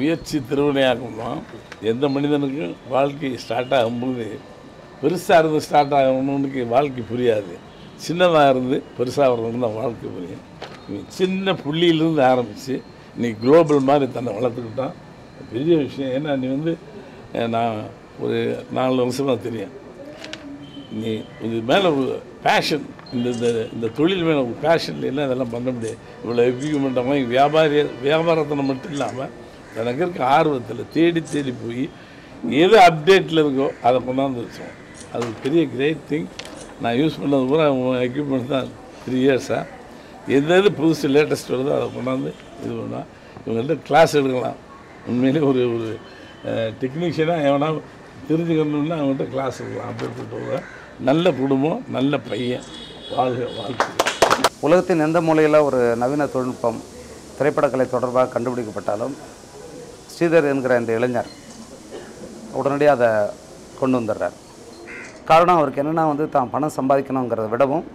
முயற்சி திருவினையாக்கம் தான் எந்த மனிதனுக்கும் வாழ்க்கை ஸ்டார்ட் ஆகும்போது பெருசாக இருந்து ஸ்டார்ட் ஆகணும்னுக்கு வாழ்க்கை புரியாது சின்னதாக இருந்து பெருசாக வரணும்னு தான் வாழ்க்கை புரியும் இவன் சின்ன புள்ளியிலிருந்து ஆரம்பித்து நீ குளோபல் மாதிரி தன்னை வளர்த்துக்கிட்டான் பெரிய விஷயம் ஏன்னா நீ வந்து அஹ், நான் ஒரு நாலு வருஷமாக தெரியும் நீ இது மேலே ஒரு பேஷன் இந்த இந்த இந்த தொழில் மேலே ஒரு பேஷன் இல்லைன்னா இதெல்லாம் பண்ண முடியாது இவ்வளோ எக்யூப்மெண்ட் வாங்கி வியாபாரி வியாபாரத்தில் மட்டும் இல்லாமல் எனக்கு இருக்க ஆர்வத்தில் தேடி தேடி போய் எது அப்டேட்டில் இருக்கோ அதை கொண்டாந்து வச்சோம் அது ஒரு பெரிய கிரேட் திங் நான் யூஸ் பண்ணது பூரா எக்யூப்மெண்ட் தான் த்ரீ இயர்ஸாக எந்த எது புதுசு லேட்டஸ்ட் வருதோ அதை கொண்டாந்து இது பண்ணால் இவங்கள்ட்ட கிளாஸ் எடுக்கலாம் உண்மையிலே ஒரு ஒரு டெக்னீஷியனாக எவனா தெரிஞ்சுக்கணுன்னா அவங்கள்ட்ட கிளாஸ் எடுக்கலாம் அப்படிப்பட்ட நல்ல குடும்பம் நல்ல பையன் வாழ்க வாழ்க்கை உலகத்தின் எந்த மூலையில் ஒரு நவீன தொழில்நுட்பம் திரைப்படக்கலை தொடர்பாக கண்டுபிடிக்கப்பட்டாலும் ஸ்ரீதர் என்கிற இந்த இளைஞர் உடனடியாக அதை கொண்டு வந்துடுறார் காரணம் அவருக்கு என்னென்னா வந்து தான் பணம் சம்பாதிக்கணுங்கிறத விடவும்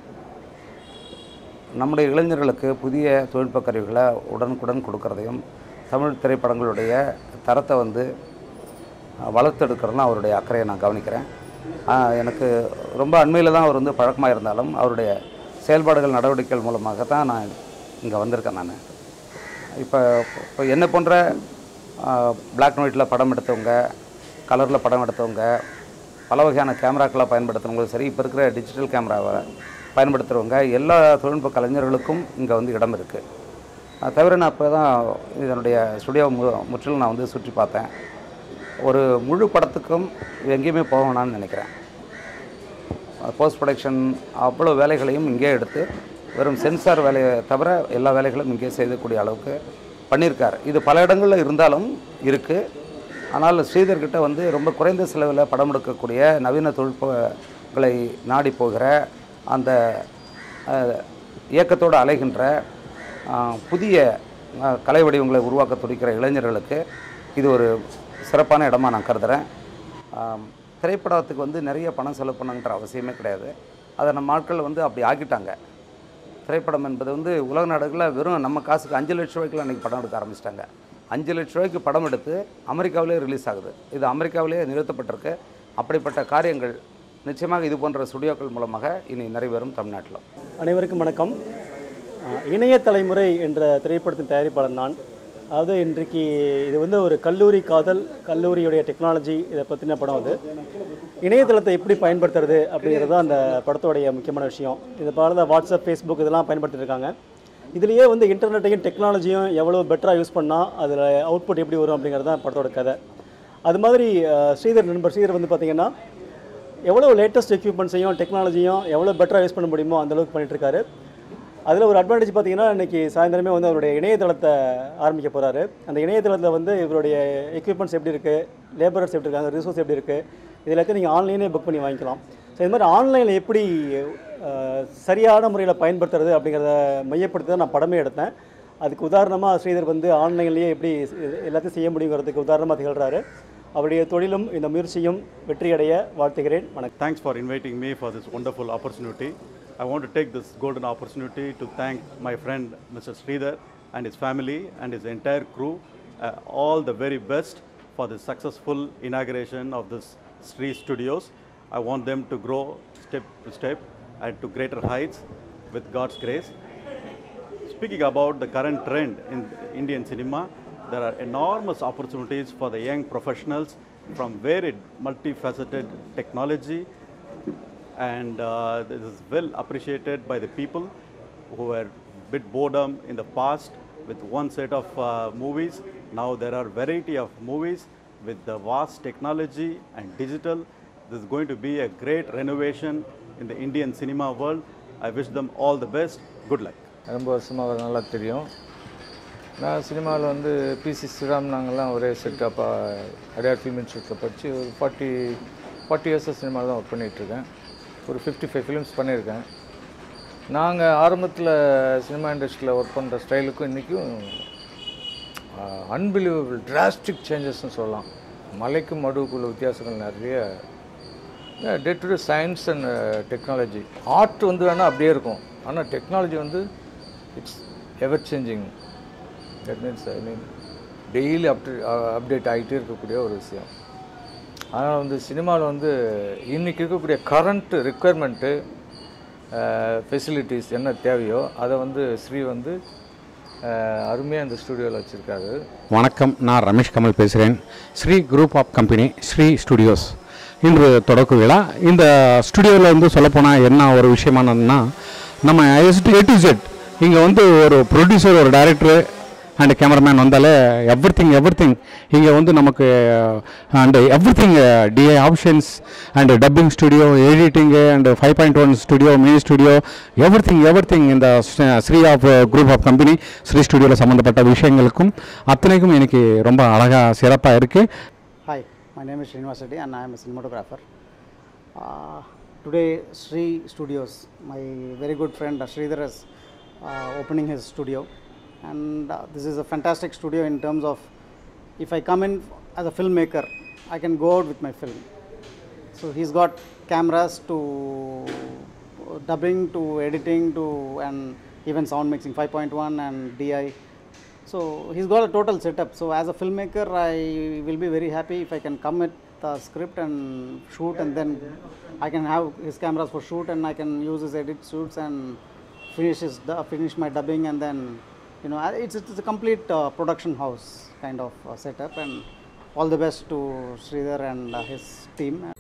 நம்முடைய இளைஞர்களுக்கு புதிய தொழில்நுட்ப கருவிகளை உடனுக்குடன் கொடுக்கறதையும் தமிழ் திரைப்படங்களுடைய தரத்தை வந்து அஹ், வளர்த்தெடுக்கிறதுலாம் அவருடைய அக்கறையை நான் கவனிக்கிறேன் ஆஹ், எனக்கு ரொம்ப அண்மையில் தான் அவர் வந்து பழக்கமாக இருந்தாலும் அவருடைய செயல்பாடுகள் நடவடிக்கைகள் மூலமாக தான் நான் இங்கே வந்திருக்கேன் நான் இப்போ இப்போ என்னை போன்ற பிளாக் அண்ட் ஒயிட்டில் படம் எடுத்தவங்க கலரில் படம் எடுத்தவங்க பல வகையான கேமராக்களை பயன்படுத்துறவங்களும் சரி இப்போ இருக்கிற டிஜிட்டல் கேமராவை பயன்படுத்துகிறவங்க எல்லா தொழில்நுட்ப கலைஞர்களுக்கும் இங்கே வந்து இடம் இருக்குது அது தவிர நான் இப்போ தான் இதனுடைய ஸ்டுடியோ மு முற்றிலும் நான் வந்து சுற்றி பார்த்தேன் ஒரு முழு படத்துக்கும் எங்கேயுமே போக வேணாம்னு நினைக்கிறேன் போஸ்ட் ப்ரொடக்ஷன் அவ்வளோ வேலைகளையும் இங்கே எடுத்து வெறும் சென்சார் வேலையை தவிர எல்லா வேலைகளும் இங்கே செய்யக்கூடிய அளவுக்கு பண்ணியிருக்கார் இது பல இடங்களில் இருந்தாலும் இருக்குது ஆனால் ஸ்ரீதர்கிட்ட வந்து ரொம்ப குறைந்த செலவில் படம் எடுக்கக்கூடிய நவீன தொழில்நுட்பங்களை நாடி போகிற அந்த அஹ், இயக்கத்தோடு அலைகின்ற அஹ், புதிய அஹ், கலை வடிவங்களை உருவாக்க துடிக்கிற இளைஞர்களுக்கு இது ஒரு சிறப்பான இடமா நான் கருதுகிறேன் ஆம், திரைப்படத்துக்கு வந்து நிறைய பணம் செலவு பண்ணுங்கிற அவசியமே கிடையாது அதை நம்ம ஆட்கள் வந்து அப்படி ஆக்கிட்டாங்க திரைப்படம் என்பது வந்து உலக நாடுகளில் வெறும் நம்ம காசுக்கு அஞ்சு லட்ச ரூபாய்க்குலாம் அன்றைக்கி படம் எடுக்க ஆரம்பிச்சிட்டாங்க அஞ்சு லட்ச ரூபாய்க்கு படம் எடுத்து அமெரிக்காவிலே ரிலீஸ் ஆகுது இது அமெரிக்காவிலே நிறுத்தப்பட்டிருக்கு அப்படிப்பட்ட காரியங்கள் நிச்சயமாக இது போன்ற ஸ்டுடியோக்கள் மூலமாக இனி நிறைவேறும் தமிழ்நாட்டில் அனைவருக்கும் வணக்கம் அஹ், இணைய தலைமுறை என்ற திரைப்படத்தின் தயாரிப்பாளர் நான் அதாவது இன்றைக்கு இது வந்து ஒரு கல்லூரி காதல் கல்லூரியுடைய டெக்னாலஜி இதை பற்றின படம் அது இணையதளத்தை எப்படி பயன்படுத்துறது அப்படிங்கிறது தான் அந்த படத்தோடைய முக்கியமான விஷயம் இது பாருங்க வாட்ஸ்அப் ஃபேஸ்புக் இதெல்லாம் பயன்படுத்திட்டு இருக்காங்க இதுலேயே வந்து இன்டர்நெட்டையும் டெக்னாலஜியும் எவ்வளோ பெட்டராக யூஸ் பண்ணால் அதில் அவுட்புட் எப்படி வரும் அப்படிங்கிறது தான் படத்தோட கதை அது மாதிரி அஹ், ஸ்ரீதர் நண்பர் ஸ்ரீதர் வந்து பார்த்திங்கன்னா எவ்வளோ லேட்டஸ்ட் எக்யூப்மெண்ட்ஸையும் டெக்னாலஜியும் எவ்வளோ பெட்டராக யூஸ் பண்ண முடியுமோ அந்த அளவுக்கு பண்ணிட்டு இருக்காரு அதில் ஒரு அட்வான்டேஜ் பார்த்தீங்கன்னா இன்னைக்கு சாயந்தரமே வந்து அவருடைய இணையதளத்தை ஆரம்பிக்க போகிறாரு அந்த இணையதளத்தில் வந்து இவருடைய எக்யூப்மெண்ட்ஸ் எப்படி இருக்குது லேபரர்ஸ் எப்படி இருக்காங்க ரிசோர்ஸ் எப்படி இருக்குது இது எல்லாத்தையும் நீங்கள் ஆன்லைனே புக் பண்ணி வாங்கிக்கலாம் ஸோ இது மாதிரி ஆன்லைனில் எப்படி அஹ், சரியான முறையில் பயன்படுத்துறது அப்படிங்கிறத மையப்படுத்தி தான் நான் படமே எடுத்தேன் அதுக்கு உதாரணமாக ஸ்ரீதர் வந்து ஆன்லைன்லேயே எப்படி இது எல்லாத்தையும் செய்ய முடியுங்கிறதுக்கு உதாரணமாக திகழ்கிறாரு அவருடைய தொழிலும் இந்த முயற்சியும் வெற்றியடைய வாழ்த்துகிறேன் வணக்கம் Thanks for inviting me for this wonderful opportunity. I want to take this golden opportunity to thank my friend Mr. Sridhar and his family and his entire crew. Uh, all the very best for the successful inauguration of this Sri Studios. I want them to grow step to step and to greater heights with God's grace. Speaking about the current trend in Indian cinema, there are enormous opportunities for the young professionals from varied multifaceted technology and uh, this is well appreciated by the people who were bit boredom in the past with one set of uh, movies. Now there are variety of movies with the vast technology and digital. This is going to be a great renovation in the Indian cinema world. I wish them all the best. Good luck. ரொம்ப வருஷமாக அவர் நல்லா தெரியும் நான் சினிமாவில் வந்து PC Sriram நாங்கள்லாம் ஒரே செட்டப்பாக Adyar film இன்ஸ்டியூட்டில் படித்து ஒரு ஃபார்ட்டி ஃபார்ட்டி இயர்ஸாக சினிமாவில் தான் ஒர்க் பண்ணிகிட்ருக்கேன் ஒரு ஃபிஃப்டி ஃபைவ் ஃபிலிம்ஸ் பண்ணியிருக்கேன் நாங்கள் ஆரம்பத்தில் சினிமா இண்டஸ்ட்ரியில் ஒர்க் பண்ணுற ஸ்டைலுக்கும் இன்றைக்கும் அன்பிலீவபிள் டிராஸ்டிக் சேஞ்சஸ்னு சொல்லலாம் மலைக்கும் மடுவுக்குள்ள வித்தியாசங்கள் நிறைய day to day science and technology art வந்து வேணால் அப்படியே இருக்கும் ஆனால் டெக்னாலஜி வந்து it's ever changing that means I mean daily update update ஆகிட்டே இருக்கக்கூடிய ஒரு விஷயம் அதனால் வந்து சினிமாவில் வந்து இன்றைக்கி இருக்கக்கூடிய கரண்ட் ரிக்குவயர்மெண்ட்டு ஃபெசிலிட்டிஸ் என்ன தேவையோ அதை வந்து ஸ்ரீ வந்து அருமையாக இந்த ஸ்டுடியோவில் வச்சுருக்காரு வணக்கம் நான் ரமேஷ் கமல் பேசுகிறேன் Shri group of company Shri studios இன்று தொடக்க விழா இந்த ஸ்டுடியோவில் வந்து சொல்லப்போனால் என்ன ஒரு விஷயமானதுன்னா நம்ம S to A to Z இங்கே வந்து ஒரு ப்ரொடியூசர் ஒரு டைரக்டர் அண்ட் கேமராமேன் வந்தாலே எவ்ரி திங் எவ்ரி திங் இங்கே வந்து நமக்கு and everything DA options and dubbing studio எடிட்டிங்கு and five point one studio mini studio everything everything இந்த Shri of group of company Shri ஸ்டுடியோவில் சம்மந்தப்பட்ட விஷயங்களுக்கும் அத்தனைக்கும் எனக்கு ரொம்ப அழகாக சிறப்பாக இருக்குது Hi, my name is Srinivas Reddy and I am a cinematographer. Uh, today, Sri Studios, my very good friend uh, Sridhar is uh, opening his studio, and uh, this is a fantastic studio in terms of if I come in as a filmmaker, I can go out with my film. So he's got cameras to dubbing to editing to and even sound mixing 5.1 and DI. So he's got a total setup. So as a filmmaker, I will be very happy if I can come with the script and shoot, and then I can have his cameras for shoot, and I can use his edit shoots and finish his du- finish my dubbing, and then you know I- it's it's a complete uh, production house kind of uh, setup. And all the best to Sridhar and uh, his team.